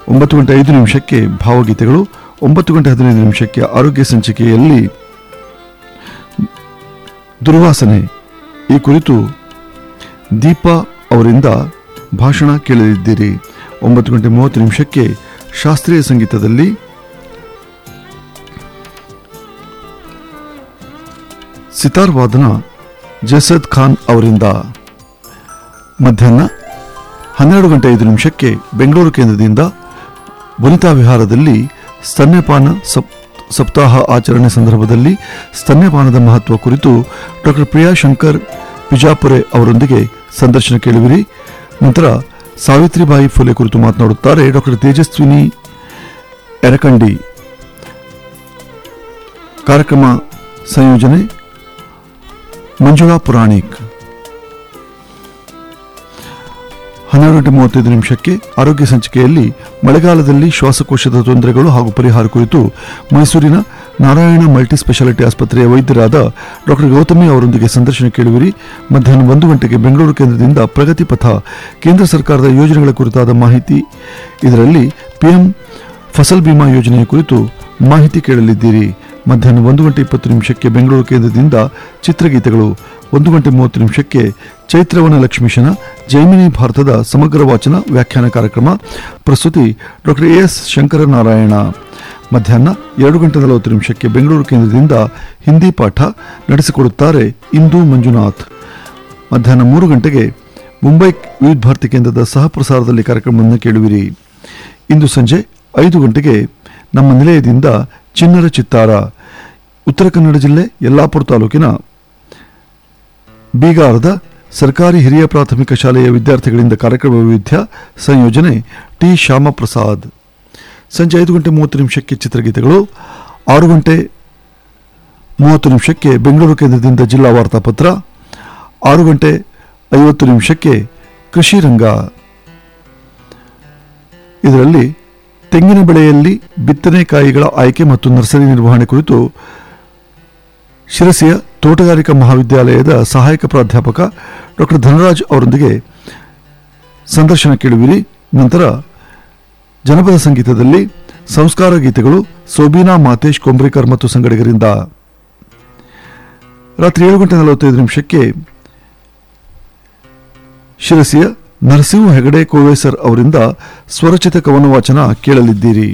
ಒಂಬತ್ತು ಗಂಟೆ ಐದು ನಿಮಿಷಕ್ಕೆ ಭಾವಗೀತೆಗಳು ಒಂಬತ್ತು ಗಂಟೆ ಹದಿನೈದು ನಿಮಿಷಕ್ಕೆ ಆರೋಗ್ಯ ಸಂಚಿಕೆಯಲ್ಲಿ ದುರ್ವಾಸನೆ ಈ ಕುರಿತು ದೀಪಾ ಅವರಿಂದ ಭಾಷಣ ಕೇಳಲಿದ್ದೀರಿ ಒಂಬತ್ತು ಗಂಟೆ ಮೂವತ್ತು ನಿಮಿಷಕ್ಕೆ ಶಾಸ್ತ್ರೀಯ ಸಂಗೀತದಲ್ಲಿ ಸಿತಾರ್ ವಾದನ ಜಸದ್ ಖಾನ್ ಅವರಿಂದ ಮಧ್ಯಾಹ್ನ ಹನ್ನೆರಡು ಗಂಟೆ ಐದು ನಿಮಿಷಕ್ಕೆ ಬೆಂಗಳೂರು ಕೇಂದ್ರದಿಂದ ವನಿತಾ ವಿಹಾರದಲ್ಲಿ ಸ್ತನ್ಯಪಾನ ಸಪ್ ಸಪ್ತಾಹ ಆಚರಣೆ ಸಂದರ್ಭದಲ್ಲಿ ಸ್ತನ್ಯಪಾನದ ಮಹತ್ವ ಕುರಿತು ಡಾಕ್ಟರ್ ಪ್ರಿಯಾ ಶಂಕರ್ ಬಿಜಾಪುರೆ ಅವರೊಂದಿಗೆ ಸಂದರ್ಶನ ಕೇಳುವಿರಿ ನಂತರ ಸಾವಿತ್ರಿಬಾಯಿ ಫುಲೆ ಕುರಿತು ಮಾತನಾಡುತ್ತಾರೆ ಡಾಕ್ಟರ್ ತೇಜಸ್ವಿನಿ ಎರಕಂಡಿ ಕಾರ್ಯಕ್ರಮ ಸಂಯೋಜನೆ ಮಂಜುಳಾ ಪುರಾಣಿಕ್ ಹನ್ನೆರಡು ಗಂಟೆ ಮೂವತ್ತೈದು ನಿಮಿಷಕ್ಕೆ ಆರೋಗ್ಯ ಸಂಚಿಕೆಯಲ್ಲಿ ಮಳೆಗಾಲದಲ್ಲಿ ಶ್ವಾಸಕೋಶದ ತೊಂದರೆಗಳು ಹಾಗೂ ಪರಿಹಾರ ಕುರಿತು ಮೈಸೂರಿನ ನಾರಾಯಣ ಮಲ್ಟಿ ಸ್ಪೆಷಾಲಿಟಿ ಆಸ್ಪತ್ರೆಯ ವೈದ್ಯರಾದ ಡಾಕ್ಟರ್ ಗೌತಮಿ ಅವರೊಂದಿಗೆ ಸಂದರ್ಶನ ಕೇಳುವಿರಿ ಮಧ್ಯಾಹ್ನ ಒಂದು ಗಂಟೆಗೆ ಬೆಂಗಳೂರು ಕೇಂದ್ರದಿಂದ ಪ್ರಗತಿ ಪಥ ಕೇಂದ್ರ ಸರ್ಕಾರದ ಯೋಜನೆಗಳ ಕುರಿತಾದ ಮಾಹಿತಿ ಇದರಲ್ಲಿ ಪಿಎಂ ಫಸಲ್ ಬಿಮಾ ಯೋಜನೆಯ ಕುರಿತು ಮಾಹಿತಿ ಕೇಳಲಿದ್ದೀರಿ ಮಧ್ಯಾಹ್ನ ಒಂದು ಗಂಟೆ ಇಪ್ಪತ್ತು ನಿಮಿಷಕ್ಕೆ ಬೆಂಗಳೂರು ಕೇಂದ್ರದಿಂದ ಚಿತ್ರಗೀತೆಗಳು ಒಂದು ಗಂಟೆ ಮೂವತ್ತು ನಿಮಿಷಕ್ಕೆ ಚೈತ್ರವನ ಲಕ್ಷ್ಮೀಶನ ಜೈಮಿನಿ ಭಾರತದ ಸಮಗ್ರ ವಾಚನ ವ್ಯಾಖ್ಯಾನ ಕಾರ್ಯಕ್ರಮ ಪ್ರಸ್ತುತಿ ಡಾಕ್ಟರ್ ಎ ಎಸ್ ಶಂಕರನಾರಾಯಣ ಮಧ್ಯಾಹ್ನ ಎರಡು ಗಂಟೆ ನಲವತ್ತು ನಿಮಿಷಕ್ಕೆ ಬೆಂಗಳೂರು ಕೇಂದ್ರದಿಂದ ಹಿಂದಿ ಪಾಠ ನಡೆಸಿಕೊಡುತ್ತಾರೆ ಇಂದು ಮಂಜುನಾಥ್ ಮಧ್ಯಾಹ್ನ ಮೂರು ಗಂಟೆಗೆ ಮುಂಬೈ ವಿವಿಧ ಭಾರತಿ ಕೇಂದ್ರದ ಸಹ ಪ್ರಸಾರದಲ್ಲಿ ಕಾರ್ಯಕ್ರಮವನ್ನು ಕೇಳುವಿರಿ ಇಂದು ಸಂಜೆ ಐದು ಗಂಟೆಗೆ ನಮ್ಮ ನಿಲಯದಿಂದ ಚಿನ್ನರ ಚಿತ್ತಾರ ಉತ್ತರ ಕನ್ನಡ ಜಿಲ್ಲೆ ಯಲ್ಲಾಪುರ ತಾಲೂಕಿನ ಬೀಗಾರದ ಸರ್ಕಾರಿ ಹಿರಿಯ ಪ್ರಾಥಮಿಕ ಶಾಲೆಯ ವಿದ್ಯಾರ್ಥಿಗಳಿಂದ ಕಾರ್ಯಕ್ರಮ ವೈವಿಧ್ಯ ಸಂಯೋಜನೆ ಟಿ ಶ್ಯಾಮಪ್ರಸಾದ್ ಸಂಜೆ ಐದು ಗಂಟೆ ಮೂವತ್ತು ನಿಮಿಷಕ್ಕೆ ಚಿತ್ರಗೀತೆಗಳು ಆರು ಗಂಟೆ ಮೂವತ್ತು ನಿಮಿಷಕ್ಕೆ ಬೆಂಗಳೂರು ಕೇಂದ್ರದಿಂದ ಜಿಲ್ಲಾ ವಾರ್ತಾಪತ್ರ ಆರು ಗಂಟೆ ಐವತ್ತು ನಿಮಿಷಕ್ಕೆ ಕೃಷಿ ರಂಗ ಇದರಲ್ಲಿ ತೆಂಗಿನ ಬೆಳೆಯಲ್ಲಿ ಬಿತ್ತನೆಕಾಯಿಗಳ ಆಯ್ಕೆ ಮತ್ತು ನರ್ಸರಿ ನಿರ್ವಹಣೆ ಕುರಿತು ಶಿರಸಿಯ ತೋಟಗಾರಿಕಾ ಮಹಾವಿದ್ಯಾಲಯದ ಸಹಾಯಕ ಪ್ರಾಧ್ಯಾಪಕ ಡಾಕ್ಟರ್ ಧನರಾಜ್ ಅವರೊಂದಿಗೆ ಸಂದರ್ಶನ ಕೇಳುವಿರಿ ನಂತರ ಜನಪದ ಸಂಗೀತದಲ್ಲಿ ಸಂಸ್ಕಾರ ಗೀತೆಗಳು ಸೋಬೀನಾ ಮಾತೇಶ್ ಕೊಂಬ್ರಿಕರ್ ಮತ್ತು ಸಂಗಡಿಗರಿಂದ ರಾತ್ರಿ ಏಳು ಗಂಟೆ ನಲವತ್ತೈದು ನಿಮಿಷಕ್ಕೆ ಶಿರಸಿಯ ನರಸಿಂಹ ಹೆಗಡೆ ಕೋವೇಸರ್ ಅವರಿಂದ ಸ್ವರಚಿತ ಕವನ ವಾಚನ ಕೇಳಲಿದ್ದೀರಿ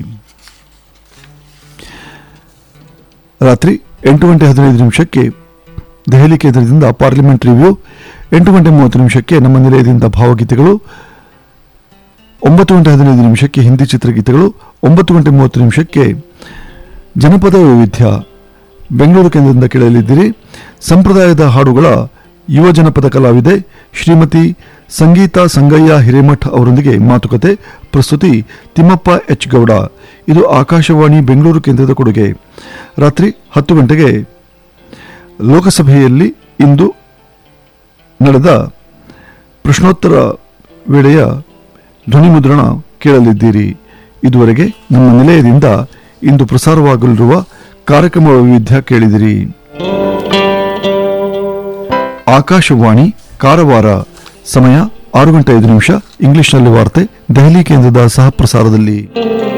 ರಾತ್ರಿ ಎಂಟು ಗಂಟೆ ಹದಿನೈದು ನಿಮಿಷಕ್ಕೆ ದೆಹಲಿ ಕೇಂದ್ರದಿಂದ ಪಾರ್ಲಿಮೆಂಟ್ ರಿವ್ಯೂ ಎಂಟು ಗಂಟೆ ಮೂವತ್ತು ನಿಮಿಷಕ್ಕೆ ನಮ್ಮ ನಿಲಯದಿಂದ ಭಾವಗೀತೆಗಳು ಒಂಬತ್ತು ಗಂಟೆ ಹದಿನೈದು ನಿಮಿಷಕ್ಕೆ ಹಿಂದಿ ಚಿತ್ರಗೀತೆಗಳು ಒಂಬತ್ತು ಗಂಟೆ ಮೂವತ್ತು ನಿಮಿಷಕ್ಕೆ ಜನಪದ ವೈವಿಧ್ಯ ಬೆಂಗಳೂರು ಕೇಂದ್ರದಿಂದ ಕೇಳಲಿದ್ದೀರಿ ಸಂಪ್ರದಾಯದ ಹಾಡುಗಳ ಯುವ ಜನಪದ ಕಲಾವಿದೆ ಶ್ರೀಮತಿ ಸಂಗೀತ ಸಂಗಯ್ಯ ಹಿರೇಮಠ್ ಅವರೊಂದಿಗೆ ಮಾತುಕತೆ ಪ್ರಸ್ತುತಿ ತಿಮ್ಮಪ್ಪ ಎಚ್ ಗೌಡ ಇದು ಆಕಾಶವಾಣಿ ಬೆಂಗಳೂರು ಕೇಂದ್ರದ ಕೊಡುಗೆ ರಾತ್ರಿ ಹತ್ತು ಗಂಟೆಗೆ ಲೋಕಸಭೆಯಲ್ಲಿ ಇಂದು ನಡೆದ ಪ್ರಶ್ನೋತ್ತರ ವೇಳೆಯ ಧ್ವನಿಮುದ್ರಣ ಕೇಳಲಿದ್ದೀರಿ ಇದುವರೆಗೆ ನಮ್ಮ ನಿಲಯದಿಂದ ಇಂದು ಪ್ರಸಾರವಾಗಲಿರುವ ಕಾರ್ಯಕ್ರಮ ವೈವಿಧ್ಯ ಕೇಳಿದಿರಿ ಆಕಾಶವಾಣಿ ಕಾರವಾರ ಸಮಯ ಆರು ಗಂಟೆ ಐದು ನಿಮಿಷ ಇಂಗ್ಲಿಷ್ನಲ್ಲಿ ವಾರ್ತೆ ದೆಹಲಿ ಕೇಂದ್ರದ ಸಹ ಪ್ರಸಾರದಲ್ಲಿ